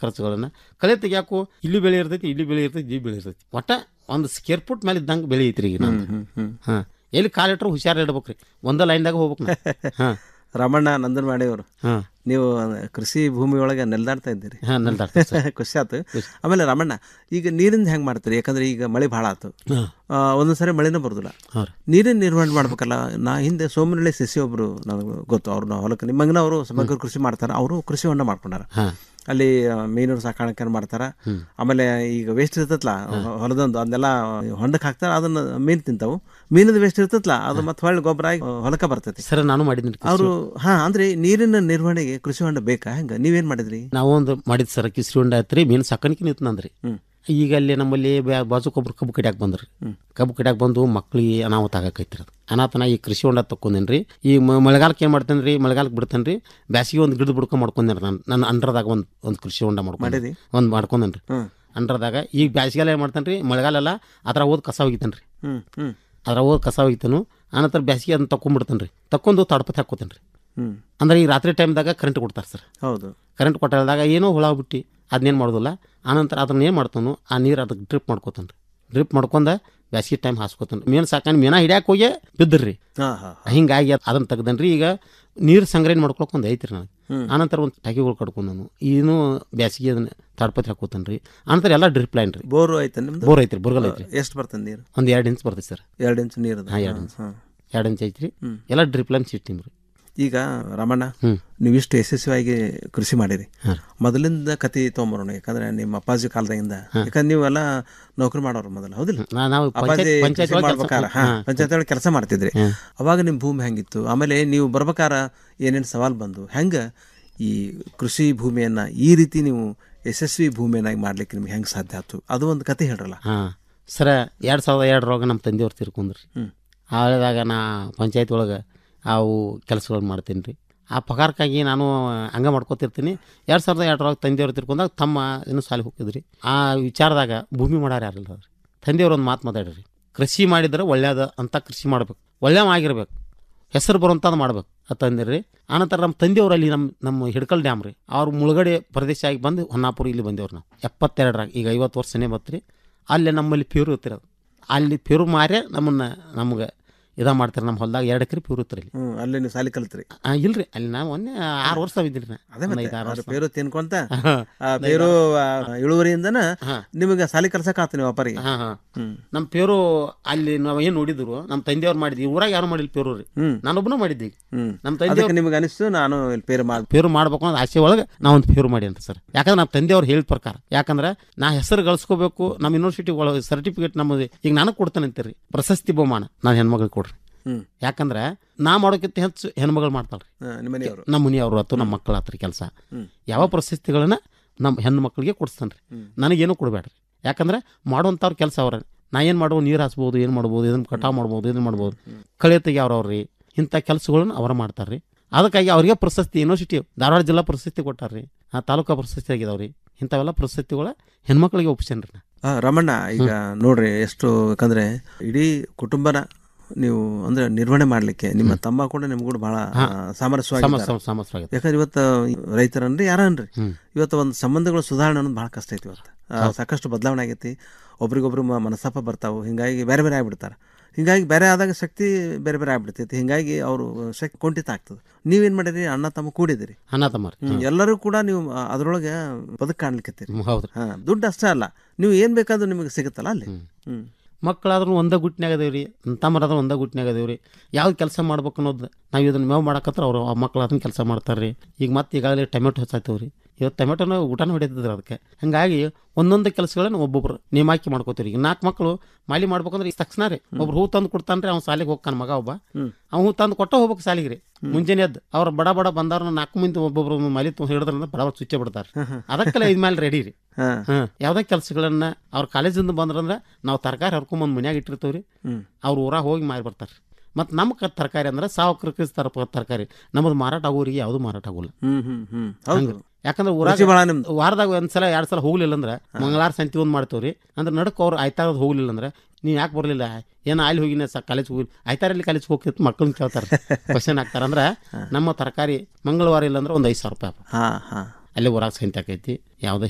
ಖರ್ಚುಗಳನ್ನ ಕಳೆ ತೆಗಿಯಾಕು ಇಲ್ಲಿ ಬೆಳೆ ಇರ್ತೈತಿ ಇಲ್ಲಿ ಬೆಳೆ ಇರ್ತೈತಿ ಇಲ್ಲಿ ಬೆಳೆ ಇರ್ತೈತಿ ಒಟ್ಟ ಒಂದು ಸ್ಕೇರ್ ಫುಟ್ ಮೇಲೆ ಇದ್ದಂಗೆ ಬೆಳೆ ಐತ್ರಿ ಈಗ ನಂದು ಹಾ ಎಲ್ಲಿ ಕಾಲಿಟ್ರು ಹುಷಾರ್ ಇಡ್ಬೇಕ್ರಿ ಒಂದ ಲೈನ್ದಾಗ ಹೋಗ್ಬೇಕು ನಾ. ಹಾ ರಾಮಣ್ಣ ನಂದನವಾಡಿಯವರು ಹಾ ನೀವು ಕೃಷಿ ಭೂಮಿ ಒಳಗೆ ನೆಲ್ದಾಡ್ತಾ ಇದ್ದೀರಿ ಹಾ ನೆಲ್ದಾಡ್ತೀವಿ ಸರ್. ಖುಷಿ ಆಯ್ತು ಆಮೇಲೆ ರಾಮಣ್ಣ ಈಗ ನೀರಿಂದ ಹೆಂಗೆ ಮಾಡ್ತೀರಿ ಯಾಕಂದ್ರೆ ಈಗ ಮಳೆ ಭಾಳ ಆಯ್ತು ಹಾ ಆ, ಒಂದೊಂದ್ ಸರಿ ಮಳೆನೂ ಬರೋದಿಲ್ಲ ಹಾ ರೀ ನೀರಿನ ನಿರ್ವಹಣೆ ಮಾಡ್ಬೇಕಲ್ಲ ನಾ ಹಿಂದೆ ಸೋಮನಹಳ್ಳಿ ಸಸಿ ಒಬ್ರು ನನಗೆ ಗೊತ್ತು ಅವ್ರನ್ನ ಹೊಲಕ್ಕೆ ನಿಮ್ಮಂಗನ ಅವರು ಸಮಗ್ರ ಕೃಷಿ ಮಾಡ್ತಾರೆ ಅವರು ಕೃಷಿ ಹೊಂಡ ಮಾಡ್ಕೊಂಡಾರ ಹಾ ಅಲ್ಲಿ ಆ, ಮೀನು ಸಾಕಾಣಿಕೆ ಮಾಡ್ತಾರ ಆಮೇಲೆ ಈಗ ವೇಸ್ಟ್ ಇರ್ತೈತಲ್ಲ ಹೊಲದೊಂದು ಅದನ್ನೆಲ್ಲ ಹೊಂಡಕ್ಕೆ ಹಾಕ್ತಾರ ಅದನ್ನ ಮೀನು ತಿಂತಾವು ಮೀನದ ವೇಸ್ಟ್ ಇರ್ತೈತಲ್ಲ ಅದು ಮತ್ತೆ ಹೊಳ್ಳಿ ಗೊಬ್ಬರ ಆಗಿ ಹೊಲಕ್ಕೆ ಬರ್ತೈತಿ ಸರ್ ನಾನು ಮಾಡಿದ್ದೀನಿ ಅವರು ಹಾ ಅಂದ್ರೆ ನೀರಿನ ನಿರ್ವಹಣೆಗೆ ಕೃಷಿ ಹೊಂಡ ಬೇಕಾ ಹೆಂಗ ನೀವೇನ್ ಮಾಡಿದ್ರಿ ನಾವು ಒಂದು ಮಾಡಿದ್ ಸರ್ ಕಿಸ್ರಿ ಹೊಂಡ ಐತ್ರಿ ಮೀನು ಸಾಕಾಣಿಕೆ ನಿಂತು ನಂದ್ರಿ ಈಗ ಅಲ್ಲಿ ನಮ್ಮಲ್ಲಿ ಬ್ಯಾ- ಬಾಜುಕೊಬ್ರು ಕಬ್ಬು ಕಡಿಯಾಕ ಬಂದ್ರಿ ಕಬ್ಬು ಕಡಿಯಾಕ ಬಂದು ಮಕ್ಳಿಗೆ ಅನಾಹುತ ಆಗಕೈತ್ರಿ ಅದು ಅನಾಥನ ಈ ಕೃಷಿ ಹೊಂಡ ತಕ್ಕೊಂದೇನ್ರಿ ಈ ಮ- ಮಳೆಗಾಲಕ್ಕೆ ಏನು ಮಾಡ್ತೇನೆ ಮಳೆಗಾಲಕ್ಕೆ ಬಿಡ್ತೇನೆ ಬ್ಯಾಸಿಗೆ ಒಂದು ಗಿಡದ ಬಿಡ್ಕೊಂಡು ಮಾಡ್ಕೊಂಡೇನ್ರಿ ನಾನು ನನ್ನ ಅಂಡ್ರದಾಗ ಒಂದು ಒಂದು ಕೃಷಿ ಹೊಂಡ ಮಾಡ್ಕೊಂಡು ಮಾಡಿರಿ? ಒಂದು ಮಾಡ್ಕೊಂಡೇನ್ರಿ ಅಂಡ್ರದಾಗ ಈಗ ಬ್ಯಾಸಿಗೆಲ್ಲ ಏನು ಮಾಡ್ತೇನೆ ರೀ ಮಳೆಗಾಲೆಲ್ಲ ಅದ್ರ ಓದ್ ಕಸ ಒಗಿತೇನೆ ರೀ ಹ್ಮ್ ಹ್ಮ್ ಅದ್ರ ಓದ್ ಕಸ ಒಗಿತೇನು ಆನಂತರ ಬ್ಯಾಸಿಗೆ ಅದನ್ನ ತಕೊಂಡ್ಬಿಡ್ತೇನೆ ರೀ ತಕ್ಕೊಂಡು ತಡಪತಿ ಹಾಕೋತೇನೆ ರೀ ಹ್ಮ್ ಅಂದ್ರೆ ಈ ರಾತ್ರಿ ಟೈಮ್ದಾಗ ಕರೆಂಟ್ ಕೊಡ್ತಾರೆ ಸರ್ ಹೌದು ಕರೆಂಟ್ ಕೊಟ್ಟಾಗ ಏನೋ ಹುಳ ಬಿಟ್ಟು ಅದನ್ನೇನು ಮಾಡೋದಿಲ್ಲ ಆನಂತರ ಅದನ್ನ ಏನು ಮಾಡ್ತಾನು ಆ ನೀರು ಅದಕ್ಕೆ ಡ್ರಿಪ್ ಮಾಡ್ಕೋತಾನೆ ರೀ ಡ್ರಿಪ್ ಮಾಡ್ಕೊಂಡ ಬ್ಯಾಸಿಗೆ ಟೈಮ್ ಹಾಸ್ಕೋತಾನೆ ಮೀನು ಸಾಕಾಣಿ ಮೀನ ಹಿಡ್ಯಾಕೆ ಹೋಗಿ ಬಿದ್ದಿರ್ರಿ ಹಾ ಹಾ ಹಿಂಗಾಗಿ ಅದ್- ಅದನ್ನ ತೆಗ್ದನ್ರಿ ಈಗ ನೀರು ಸಂಗ್ರಹಣೆ ಮಾಡ್ಕೊಳಕ್ಕೆ ಒಂದು ಐತ್ರಿ ನನಗೆ ಆನಂತರ ಒಂದು ಟಾಕಿಗಳು ಕಡ್ಕೊಂಡನು ಇನ್ನೂ ಬ್ಯಾಸಿಗೆ ಅದನ್ನ ತಡಪತಿ ಹಾಕೋತಾನೆ ರೀ ಆನಂತರ ಎಲ್ಲ ಡ್ರಿಪ್ ಲೈನ್ ರೀ ಬೋರು ಐತೆ ನಿಮ್ದು ಬೋರ್ ಐತ್ರಿ ಬೋರ್ಗಲ್ ಐತ್ರಿ ಎಷ್ಟು ಬರ್ತದೆ ನೀರು ಒಂದು ಎರಡು ಇಂಚ್ ಬರ್ತೈತೆ ಸರ್ ಎರಡು ಇಂಚ್ ನೀರು ಹಾಂ ಎರಡು ಇಂಚ್ ಎರಡು ಇಂಚ್ ಐತ್ರಿ ಎಲ್ಲ ಡ್ರಿಪ್ ಲೈನ್ ಸಿಸ್ಟಮ್ ರೀ ಈಗ ರಮಣ ಹ್ಮ್. ನೀವು ಇಷ್ಟು ಯಶಸ್ವಿಯಾಗಿ ಕೃಷಿ ಮಾಡಿರಿ ಮೊದಲಿಂದ ಕತಿ ತೊಗೊಂಬರೋಣ ಯಾಕಂದ್ರೆ ನಿಮ್ಮ ಅಪ್ಪಾಜಿ ಕಾಲದಾಗಿಂದ ಯಾಕಂದ್ರೆ ನೀವೆಲ್ಲ ನೌಕರಿ ಮಾಡೋರು ಮೊದಲು ಹೌದಿಲ್ಲ ನಾ- ನಾವು ಅಪ್ಪಾಜಿ ಪಂಚಾಯತ್ ಪಂಚಾಯತ್ ಕೃಷಿ ಮಾಡ್ಬೇಕಾರ ಹಾ ಪಂಚಾಯತ್ ಒಳಗೆ ಕೆಲಸ ಮಾಡ್ತಿದ್ರಿ ಅವಾಗ ನಿಮ್ಮ ಭೂಮಿ ಹೆಂಗಿತ್ತು ಆಮೇಲೆ ನೀವು ಬರ್ಬೇಕಾರ ಏನೇನು ಸವಾಲು ಬಂದು ಹೆಂಗ ಈ ಕೃಷಿ ಭೂಮಿಯನ್ನ ಈ ರೀತಿ ನೀವು ಯಶಸ್ವಿ ಭೂಮಿಯನ್ನಾಗಿ ಮಾಡ್ಲಿಕ್ಕೆ ನಿಮ್ಗೆ ಹೆಂಗೆ ಸಾಧ್ಯ ಆಯ್ತು ಅದು ಒಂದು ಕತೆ ಹೇಳ್ರಲ್ಲ ಹಾಂ ಸರ ಎರಡು ಸಾವಿರದ ಎರಡರೊಳಗೆ ನಮ್ಮ ತಂದೆಯವ್ರು ತೀರ್ಕೊಂಡ್ರಿ ಆಳಿದಾಗ ನಾ ಪಂಚಾಯತ್ ಒಳಗೆ ಅವು ಕೆಲಸಗಳು ಮಾಡ್ತೀನಿ ರೀ ಆ ಪಗಾರಕ್ಕಾಗಿ ನಾನು ಹಂಗೆ ಮಾಡ್ಕೊತಿರ್ತೀನಿ ಎರಡು ಸಾವಿರದ ಎರಡರೊಳಗೆ ತಂದೆಯವ್ರು ತಿರ್ಕೊಂಡಾಗ ತಮ್ಮ ಇನ್ನೂ ಸಾಲಿ ಹೋಗಿದ್ರಿ ಆ ವಿಚಾರದಾಗ ಭೂಮಿ ಮಾಡಾರ ಯಾರಿಲ್ಲ ಅವ್ರಿ ತಂದೆಯವ್ರು ಒಂದು ಮಾತು ಮಾತಾಡ್ರಿ ಕೃಷಿ ಮಾಡಿದ್ರೆ ಒಳ್ಳೇದ ಅಂತ ಕೃಷಿ ಮಾಡ್ಬೇಕು ಒಳ್ಳೆಯ ಆಗಿರ್ಬೇಕು ಹೆಸರು ಬರುವಂಥದ್ದು ಮಾಡ್ಬೇಕು ಅಂತ ತಂದಿರಿ ಆನಂತರ ನಮ್ಮ ತಂದೆಯವ್ರು ಅಲ್ಲಿ ನಮ್ಮ ನಮ್ಮ ಹಿಡ್ಕಲ್ ಡ್ಯಾಮ್ ರೀ ಅವ್ರು ಮುಳುಗಡೆ ಪ್ರದೇಶ ಆಗಿ ಬಂದು ಹೊನ್ನಾಪುರ ಇಲ್ಲಿ ಬಂದೇವ್ರು ನಾವು ಎಪ್ಪತ್ತೆರಡರಾಗ ಈಗ ಐವತ್ತು ವರ್ಷನೇ ಬತ್ರಿ ಅಲ್ಲಿ ನಮ್ಮಲ್ಲಿ ಪ್ಯೂರ್ ಇರ್ತಿರೋದು ಅಲ್ಲಿ ಪ್ಯೂರ್ ಮಾರೇ ನಮ್ಮನ್ನ ನಮ್ಗೆ ಇದ ಮಾಡ್ತಾರೆ ನಮ್ಮ ಹೊಲ್ದಾಗ ಎರಡು ಎಕರೆ ಪ್ಯೂರ್ ಇರ್ತಾರೆ ಇಲ್ಲಿ ಹ್ಮ್ ಅಲ್ಲಿ ನೀವು ಸಾಲಿ ಕಲ್ತ್ರಿ ಆ, ಇಲ್ರಿ ಅಲ್ಲಿ ನಾವು ಒಂದೇ ಆರು ವರ್ಷ ಇದ್ದೀನಿ ನಾ ಅದೇ ಒಂದ್ ಮತ್ತೆ ಐದ್ ಆರು ಅವ್ರ ವರ್ಷ ಪೇರು ತಿನ್ಕೊಂತ ಆ ಪೇರು ಆ, ಇಳುವರಿಯಿಂದನ ನಿಮಗೆ ಸಾಲಿ ಕಲ್ಸಕ್ ಆತ ನೀವು ವ್ಯಾಪಾರಿಗೆ ಹಾಂ ಹಾಂ ಹ್ಮ್ ನಮ್ಮ ಪೇರು ಅಲ್ಲಿ ನಾವು ಏನು ನೋಡಿದ್ರು ನಮ್ಮ ತಂದೆಯವ್ರು ಮಾಡಿದ್ವಿ ಊರಾಗ ಯಾರು ಮಾಡಿಲ್ಲ ಪೇರು ರೀ ಹ್ಮ್. ನಾನೊಬ್ಬನು ಮಾಡಿದ್ದೆ ಈಗ ಹ್ಮ್ ನಮ್ಮ ತಂದೆಯವ್ರು ಅದಕ್ಕೆ ನಿಮಗೆ ಅನಿಸ್ತು ನಾನು ಇಲ್ಲಿ ಪೇರು ಮಾಡ್ ಪೇರು ಮಾಡ್ಬೇಕು ಅನ್ನೋದು ಆಸೆ ಒಳಗೆ ನಾ ಒಂದು ಪೇರು ಮಾಡಿ ಅಂತ ಸರ್ ಯಾಕಂದ್ರೆ ನಮ್ಮ ತಂದೆಯವ್ರು ಹೇಳಿದ ಪ್ರಕಾರ ಯಾಕಂದ್ರೆ ನಾ ಹೆಸರು ಗಳಿಸ್ಕೋಬೇಕು ನಮ್ಮ ಯೂನಿವರ್ಸಿಟಿ ಒಳಗೆ ಸರ್ಟಿಫಿಕೇಟ್ ನಮ್ಮದು ಈಗ ನನಗೆ ಕೊಡ್ತಾನೆ ಅಂತೀರಿ ಪ್ರಶಸ್ತಿ ಬಹುಮಾನ ನಾನು ಹೆಣ್ಮಗಳಿಗೆ ಕೊಡ್ರಿ ಹ್ಮ್ ಯಾಕಂದ್ರೆ ನಾ ಮಾಡೋಕ್ಕಿಂತ ಹೆಚ್ಚು ಹೆಣ್ಮಗಳು ಮಾಡ್ತಾಳ್ರಿ ಆ, ನಿಮ್ಮ ಮನೆಯವರು ನಮ್ಮ ಮನೆಯವರು ಆತು ನಮ್ಮ ಮಕ್ಕಳ ಹತ್ರ ಕೆಲಸ ಯಾವ ಪ್ರಶಸ್ತಿಗಳನ್ನ ನಮ್ಮ ಹೆಣ್ಣು ಮಕ್ಕಳಿಗೆ ಕೊಡಿಸ್ತಾನೆ ರೀ ನನಗೇನು ಕೊಡಬೇಡ್ರಿ ಯಾಕಂದ್ರೆ ಮಾಡುವಂಥವ್ರ ಕೆಲಸ ಅವ್ರ ನಾ ಏನು ಮಾಡುವ ನೀರು ಹಾಸ್ಬೋದು ಏನು ಮಾಡ್ಬೋದು ಇದನ್ನು ಕಟಾವು ಮಾಡ್ಬೋದು ಇದನ್ನು ಮಾಡ್ಬೋದು ಕಳೆ ತೆಗಿಯವ್ರವ್ರಿ ಇಂಥ ಕೆಲಸಗಳನ್ನ ಅವ್ರು ಮಾಡ್ತಾರೆ ರೀ ಅದಕ್ಕಾಗಿ ಅವ್ರಿಗೆ ಪ್ರಶಸ್ತಿ ಯೂನಿವರ್ಸಿಟಿ ಧಾರವಾಡ ಜಿಲ್ಲಾ ಪ್ರಶಸ್ತಿ ಕೊಟ್ಟಾರ್ರಿ ಆ ತಾಲೂಕಾ ಪ್ರಶಸ್ತಿ ಆಗಿದಾವ್ರಿ ಇಂಥವೆಲ್ಲ ಪ್ರಶಸ್ತಿಗಳ ಹೆಣ್ಮಕ್ಳಿಗೆ ಒಪ್ಪಿಸ್ಯಾನ್ರಿ ನಾ ಆ, ರಮಣ್ಣ ಈಗ ನೋಡ್ರಿ ಎಷ್ಟು ಯಾಕಂದ್ರೆ ಇಡೀ ಕುಟುಂಬನ ನೀವು ಅಂದ್ರೆ ನಿರ್ವಹಣೆ ಮಾಡ್ಲಿಕ್ಕೆ ನಿಮ್ಮ ತಮ್ಮ ಕೂಡ ನಿಮ್ಗೂ ಕೂಡ ಬಹಳ ಆ, ಸಾಮರಸ್ಯವಾಗಿ ಸಮಸ್ಯೆ ಸಮಸ್ಯೆ ಯಾಕಂದ್ರೆ ಇವತ್ತು ರೈತರನ್ರಿ ಯಾರನ್ರಿ ಇವತ್ತು ಒಂದು ಸಂಬಂಧಗಳು ಸುಧಾರಣೆ ಅನ್ನೋದು ಬಹಳ ಕಷ್ಟ ಐತಿ ಇವತ್ತು ಆ, ಸಾಕಷ್ಟು ಬದಲಾವಣೆ ಆಗೈತಿ ಒಬ್ರಿಗೊಬ್ರು ಮ- ಮನಸ್ತಾಪ ಬರ್ತಾವು ಹಿಂಗಾಗಿ ಬೇರೆ ಬೇರೆ ಆಗ್ಬಿಡ್ತಾರೆ ಹಿಂಗಾಗಿ ಬೇರೆ ಆದಾಗ ಶಕ್ತಿ ಬೇರೆ ಬೇರೆ ಆಗ್ಬಿಡ್ತೈತಿ ಹಿಂಗಾಗಿ ಅವರು ಶಕ್ತಿ ಕುಂಠಿತ ಆಗ್ತದೆ ನೀವೇನ್ ಮಾಡಿರಿ ಅಣ್ಣ ತಮ್ಮ ಕೂಡಿದಿರಿ ಅಣ್ಣ ತಮ್ಮ ರೀ ಎಲ್ಲರೂ ಕೂಡ ನೀವು ಆ, ಅದ್ರೊಳಗೆ ಬದುಕು ಕಾಣ್ಲಿಕ್ಕತ್ತೀರಿ ಹ್ಮ್, ಹೌದ್ರಿ ಹಾ ದುಡ್ಡು ಅಷ್ಟೇ ಅಲ್ಲ ನೀವು ಏನ್ ಬೇಕಾದ್ರೂ ನಿಮಗೆ ಸಿಗುತ್ತಲ್ಲ ಅಲ್ಲಿ ಹ್ಮ್ ಮಕ್ಕಳಾದ್ರೂ ಒಂದೇ ಗುಟ್ನ್ಯಾಗ ಅದೇವ್ರಿ ತಮ್ಮರಾದ್ರೂ ಒಂದೇ ಗುಟ್ನ್ಯಾಗ ಅದೇವ್ರಿ ಯಾವ್ದು ಕೆಲಸ ಮಾಡ್ಬೇಕು ಅನ್ನೋದು ನಾವು ಇದನ್ನ ಮೇವು ಮಾಡಕತ್ರ ಅವ್ರು ಆ ಮಕ್ಳು ಅದನ್ನ ಕೆಲಸ ಮಾಡ್ತಾರೆ ರೀ ಈಗ ಮತ್ತೆ ಈಗಾಗಲೇ ಟೊಮೆಟೊ ಹಚ್ಚಾತೇವ್ರಿ ಇವತ್ತು ಟೊಮೆಟೊನ ಊಟನ ಹೊಡಿತಿದ್ರು ಅದಕ್ಕೆ ಹಂಗಾಗಿ ಒಂದೊಂದು ಕೆಲಸಗಳನ್ನ ಒಬ್ಬೊಬ್ರು ನೇಮಾಕಿ ಮಾಡ್ಕೋತೀವಿ ಈಗ ನಾಲ್ಕು ಮಕ್ಕಳು ಮಾಲಿ ಮಾಡ್ಬೇಕಂದ್ರೆ ಈಗ ತಕ್ಷಣ ರೀ ಒಬ್ರು ಹೂ ತಂದು ಕೊಡ್ತಾನ್ರಿ ಅವ್ನು ಸಾಲಿಗೆ ಹೋಗ್ತಾನ ಮಗ ಒಬ್ಬ ಅವ್ನು ಹೂ ತಂದು ಕೊಟ್ಟ ಹೋಗ್ಬೇಕು ಸಾಲಿಗೆ ರೀ ಮುಂಜಾನೆ ಎದ್ದು ಅವ್ರ ಬಡ ಬಡ ಬಂದವ್ರನ್ನ ನಾಲ್ಕು ಮಂದಿ ಒಬ್ಬೊಬ್ರು ಮಲಿ ತುಂಬ ಹಿಡಿದ್ರಂದ್ರೆ ಬಡ ಬಡ ಚುಚ್ಚೆ ಬಿಡ್ತಾರೆ ಅದಕ್ಕೆಲ್ಲ ಇದ್ಮೇಲೆ ರೆಡಿ ರೀ ಹಾ ಹಾಂ ಯಾವುದೇ ಕೆಲಸಗಳನ್ನ ಅವ್ರ ಕಾಲೇಜಿಂದ ಬಂದ್ರಂದ್ರೆ ನಾವು ತರಕಾರಿ ಹರ್ಕೊಂಬಂದು ಮನ್ಯಾಗ ಇಟ್ಟಿರ್ತೀವಿ ರೀ ಹ್ಮ್. ಅವ್ರು ಊರಾಗ ಹೋಗಿ ಮಾರಿ ಬರ್ತಾರೆ ಮತ್ತು ನಮ್ಮ ಕ ತರಕಾರಿ ಅಂದ್ರೆ ಸಾವಕರಿಗೆ ತರ ತರಕಾರಿ ನಮ್ಮದು ಮಾರಾಟ ಆಗೋರಿಗೆ ಯಾವುದು ಮಾರಾಟ ಆಗೋಲ್ಲ ಹ್ಮ್ ಹ್ಮ್ ಹ್ಮ್ ಹೌದು ಹಂಗೆ ಯಾಕಂದ್ರೆ ರುಚಿ ಊರಾಗ ಭಾಳ ನಿಮ್ದು ವಾರದಾಗ ಒಂದ್ಸಲ ಎರಡು ಸಲ ಹೋಗ್ಲಿಲ್ಲ ಅಂದ್ರೆ ಮಂಗಳವಾರ ಸಂತಿ ಒಂದು ಮಾಡ್ತೇವೆ ರೀ ಅಂದ್ರೆ ನಡಕ್ ಅವ್ರು ಆಯ್ತಾರದು ಹೋಗ್ಲಿಲ್ಲ ಅಂದ್ರೆ ನೀವು ಯಾಕೆ ಬರಲಿಲ್ಲ ಏನೋ ಅಲ್ಲಿ ಹೋಗಿನ ಸ ಕಾಲೇಜ್ ಹೋಗಿ ಆಯ್ತಾರಲ್ಲಿ ಕಾಲೇಜ್ ಹೋಗ್ತಿತ್ತು ಮಕ್ಕಳನ್ನ ಕೇಳ್ತಾರೆ ಕ್ವಶನ್ ಹಾಕ್ತಾರೆ ಅಂದ್ರೆ ನಮ್ಮ ತರಕಾರಿ ಮಂಗಳವಾರ ಇಲ್ಲ ಅಂದ್ರೆ ಒಂದು ಐದು ಸಾವಿರ ರೂಪಾಯಿ ಹಾ ಹಾ ಅಲ್ಲಿ ಊರಾಗ ಸಂತಿ ಆಕೈತಿ ಯಾವುದೇ